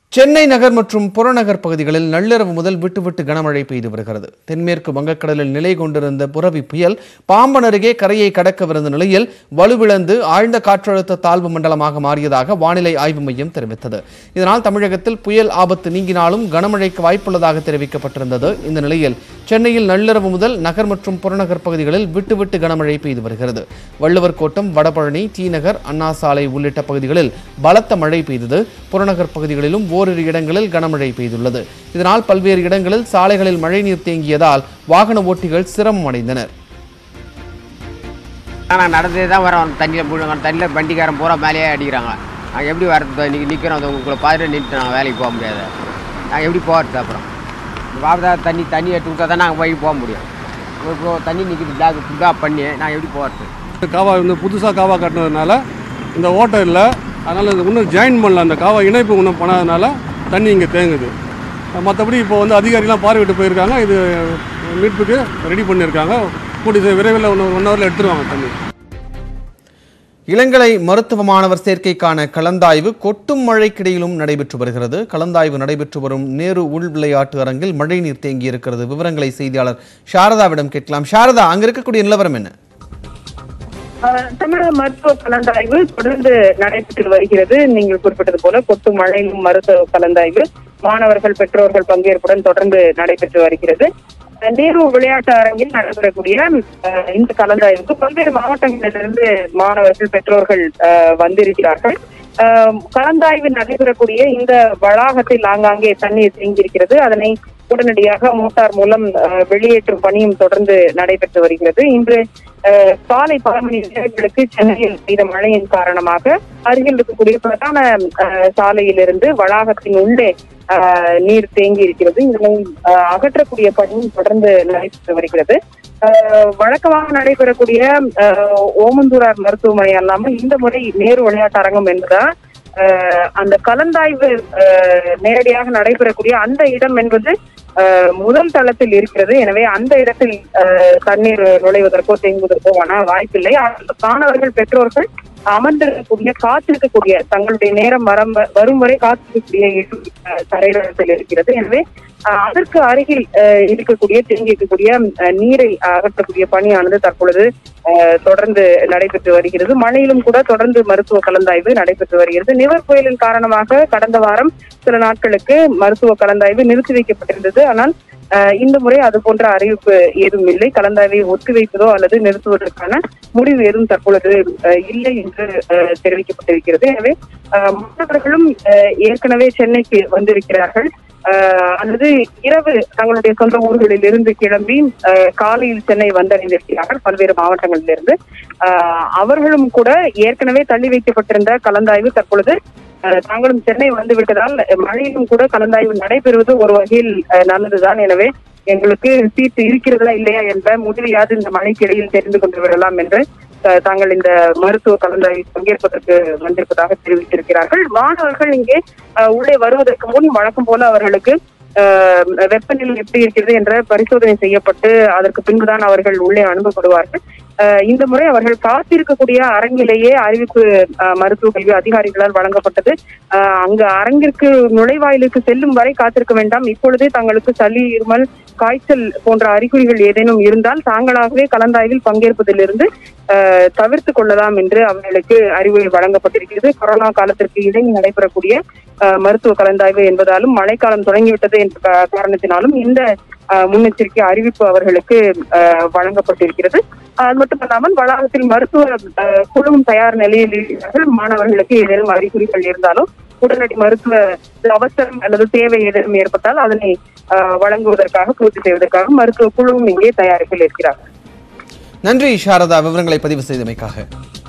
சென்னை நகர் மற்றும் புறநகர் பகுதிகளில் நள்ளிரவு முதல் விட்டு விட்டு கனமழை பெய்து வருகிறது தென்மேற்கு வங்கக்கடலில் நிலை கொண்டிருந்த புரவி புயல் பாம்பன் அருகே கரையை கடக்கவிருந்த நிலையில் வலுவிழந்து ஆழ்ந்த காற்றழுத்த தாழ்வு மண்டலமாக மாறியதாக வானிலை ஆய்வு மையம் தெரிவித்தது இதனால் தமிழகத்தில் புயல் ஆபத்து நீங்கினாலும் கனமழைக்கு வாய்ப்புள்ளதாக தெரிவிக்கப்பட்டிருந்தது இந்த நிலையில் சென்னையில் நள்ளிரவு முதல் நகர் மற்றும் புறநகர் பகுதிகளில் விட்டு விட்டு கனமழை பெய்து வருகிறது வள்ளுவர் கோட்டம் வடபழனி டி நகர் அண்ணா சாலை உள்ளிட்ட பகுதிகளில் பலத்த மழை பெய்தது புறநகர் பகுதிகளிலும் ஓரிரு இடங்களில் கனமழை பெய்துள்ளது இதனால் பல்வேறு இடங்களில் சாலைகளில் மழைநீர் தேங்கியதால் வாகன ஓட்டிகள் சிரமம் அடைந்தனர் நான் நடந்தே தான் வரோம் தண்ணியில் முழுங்க தண்ணியில் வண்டிக்காரன் பூரா மேலேயே அடிக்கிறாங்க நாங்கள் எப்படி வரது இன்றைக்கி நிற்கிறோம் அது உங்களை பார்த்துட்டு நின்று நாங்கள் வேலைக்கு போக முடியாது நாங்கள் எப்படி போகிறது அப்புறம் வாபதா தண்ணி தண்ணி எடுத்து விட்டா தான் நாங்கள் போய் போக முடியும் இப்போ தண்ணி நிற்கிது பிளாக் ஃபுல்லாக பண்ணி நாங்கள் எப்படி போகிறது காவா இந்த புதுசாக காவா கட்டினதுனால இந்த ஓட்டை இல்லை அதனால் இது இன்னும் ஜாயின் பண்ணல அந்த காவா இணைப்பு இன்னும் பண்ணாதனால தண்ணி இங்கே தேங்குது மற்றபடி இப்போ வந்து அதிகாரிலாம் பார்வையிட்டு போயிருக்காங்க இது மீட்புக்கு ரெடி பண்ணியிருக்காங்க கூடிய விரைவில் ஒன்று ஒன் ஹவரில் எடுத்துருவாங்க தண்ணி இளங்கலை மருத்துவ மாணவர் சேர்க்கைக்கான கலந்தாய்வு கொட்டும் மழைக்கிடையிலும் நடைபெற்று வருகிறது கலந்தாய்வு நடைபெற்று வரும் நேரு உள் விளையாட்டு அரங்கில் மழைநீர் தேங்கி இருக்கிறது விவரங்களை செய்தியாளர் சாரதாவிடம் கேட்கலாம் சாரதா அங்க இருக்கக்கூடிய நிலவரம் என்ன ஆஹ் தமிழக மருத்துவ கலந்தாய்வு தொடர்ந்து நடைபெற்று வருகிறது நீங்கள் குறிப்பிட்டது போல கொட்டு மழையிலும் மருத்துவ கலந்தாய்வு மாணவர்கள் பெற்றோர்கள் பங்கேற்புடன் தொடர்ந்து நடைபெற்று வருகிறது அஹ் நேரு விளையாட்டு அரங்கில் நடைபெறக்கூடிய ஆஹ் இந்த கலந்தாய்வுக்கு பல்வேறு மாவட்டங்களிலிருந்து மாணவர்கள் பெற்றோர்கள் ஆஹ் வந்திருக்கிறார்கள் ஆஹ் கலந்தாய்வு நடைபெறக்கூடிய இந்த வளாகத்தில் ஆங்காங்கே தண்ணீர் தேங்கியிருக்கிறது அதனை உடனடியாக மோட்டார் மூலம் ஆஹ் வெளியேற்றும் பணியும் தொடர்ந்து நடைபெற்று வருகிறது இன்று ஆஹ் காலை பல மணி நேரங்களுக்கு சென்னையில் பெய்த மழையின் காரணமாக அருகில் இருக்கக்கூடிய பிரதான ஆஹ் சாலையிலிருந்து வளாகத்தின் உள்ளே ஆஹ் நீர் தேங்கி இருக்கிறது இதனை ஆஹ் அகற்றக்கூடிய பணியும் தொடர்ந்து நடைபெற்று வருகிறது ஆஹ் வழக்கமாக நடைபெறக்கூடிய ஆஹ் ஓமந்தூரார் மருத்துவமனை அல்லாமல் இந்த முறை நேரு விளையாட்டு அரங்கம் என்பதால் ஆஹ் அந்த கலந்தாய்வு ஆஹ் நேரடியாக நடைபெறக்கூடிய அந்த இடம் என்பது ஆஹ் முதல் தளத்தில் இருக்கிறது எனவே அந்த இடத்தில் ஆஹ் தண்ணீர் நுழைவதற்கோ தேங்குவதற்கோ ஆன வாய்ப்பில்லை ஆனால் மாணவர்கள் பெற்றோர்கள் அமர்ந்திருக்கக்கூடிய காத்திருக்கக்கூடிய தங்களுடைய நேரம் வரம் வரும் வரை காத்திருக்கக்கூடிய இடம் ஆஹ் தரையிடத்தில் இருக்கிறது எனவே ஆஹ் அதற்கு அருகில் ஆஹ் இருக்கக்கூடிய தேங்கி இருக்கக்கூடிய ஆஹ் நீரை அகற்றக்கூடிய பணியானது தற்பொழுது ஆஹ் தொடர்ந்து நடைபெற்று வருகிறது மழையிலும் கூட தொடர்ந்து மருத்துவ கலந்தாய்வு நடைபெற்று வருகிறது நிவர் புயலின் காரணமாக கடந்த வாரம் சில நாட்களுக்கு மருத்துவ கலந்தாய்வு நிறுத்தி வைக்கப்பட்டிருந்தது ஆனால் ஆஹ் இந்த முறை அது போன்ற அறிவிப்பு ஏதும் இல்லை கலந்தாய்வை ஒத்திவைப்பதோ அல்லது நிறுத்துவதற்கான முடிவு ஏதும் தற்பொழுது ஆஹ் இல்லை என்று ஆஹ் தெரிவிக்கப்பட்டிருக்கிறது எனவே ஆஹ் மாணவர்களும் ஆஹ் ஏற்கனவே சென்னைக்கு வந்திருக்கிறார்கள் ஆஹ் அல்லது இரவு தங்களுடைய சொந்த ஊர்களில் இருந்து கிளம்பி ஆஹ் காலையில் சென்னை வந்தடைந்திருக்கிறார்கள் பல்வேறு மாவட்டங்களிலிருந்து ஆஹ் அவர்களும் கூட ஏற்கனவே தள்ளி வைக்கப்பட்டிருந்த கலந்தாய்வு தற்பொழுது ஆஹ் தாங்களும் சென்னை வந்து விட்டதால் மழையிலும் கூட கலந்தாய்வு நடைபெறுவது ஒரு வகையில் ஆஹ் நல்லதுதான் எனவே எங்களுக்கு சீட்டு இருக்கிறதா இல்லையா என்ற முடிவையாவது இந்த மழைக்கு இடையில் தெரிந்து கொண்டு விடலாம் என்று ஆஹ் தாங்கள் இந்த மருத்துவ கலந்தாய்வில் பங்கேற்பதற்கு வந்திருப்பதாக தெரிவித்திருக்கிறார்கள் மாணவர்கள் இங்கே ஆஹ் உள்ளே வருவதற்கு முன் வழக்கம் போல அவர்களுக்கு ஆஹ் வெப்பநிலை எப்படி இருக்கிறது என்ற பரிசோதனை செய்யப்பட்டு அதற்கு பின்புதான் அவர்கள் உள்ளே அனுப்பப்படுவார்கள் ஆஹ் இந்த முறை அவர்கள் காத்திருக்கக்கூடிய அரங்கிலேயே அறிவிப்பு ஆஹ் மருத்துவ கல்வி அதிகாரிகளால் வழங்கப்பட்டது ஆஹ் அங்கு அரங்கிற்கு நுழைவாயிலுக்கு செல்லும் வரை காத்திருக்க வேண்டாம் இப்பொழுதே தங்களுக்கு சளி இருமல் காய்ச்சல் போன்ற அறிகுறிகள் ஏதேனும் இருந்தால் தாங்களாகவே கலந்தாய்வில் பங்கேற்பதிலிருந்து ஆஹ் தவிர்த்து கொள்ளலாம் என்று அவர்களுக்கு அறிவுரை வழங்கப்பட்டிருக்கிறது கொரோனா காலத்திற்கு இடையில் நடைபெறக்கூடிய ஆஹ் மருத்துவ கலந்தாய்வு என்பதாலும் மழைக்காலம் தொடங்கிவிட்டது என்ற கா- காரணத்தினாலும் இந்த ஆஹ் முன்னெச்சரிக்கை அறிவிப்பு அவர்களுக்கு ஆஹ் வழங்கப்பட்டிருக்கிறது அது மட்டுமல்லாமல் வளாகத்தில் மருத்துவ ஆஹ் குழுவும் தயார் நிலையில் இருக்கிறார்கள் மாணவர்களுக்கு ஏதேனும் அறிகுறிகள் இருந்தாலும் உடனடி மருத்துவ அவசரம் அல்லது தேவை ஏதேனும் ஏற்பட்டால் அதனை ஆஹ் வழங்குவதற்காக பூர்த்தி செய்வதற்காக மருத்துவ குழுவும் இங்கே தயாரிப்பில் இருக்கிறார்கள் நன்றி சாரதா விவரங்களை பதிவு செய்தமைக்காக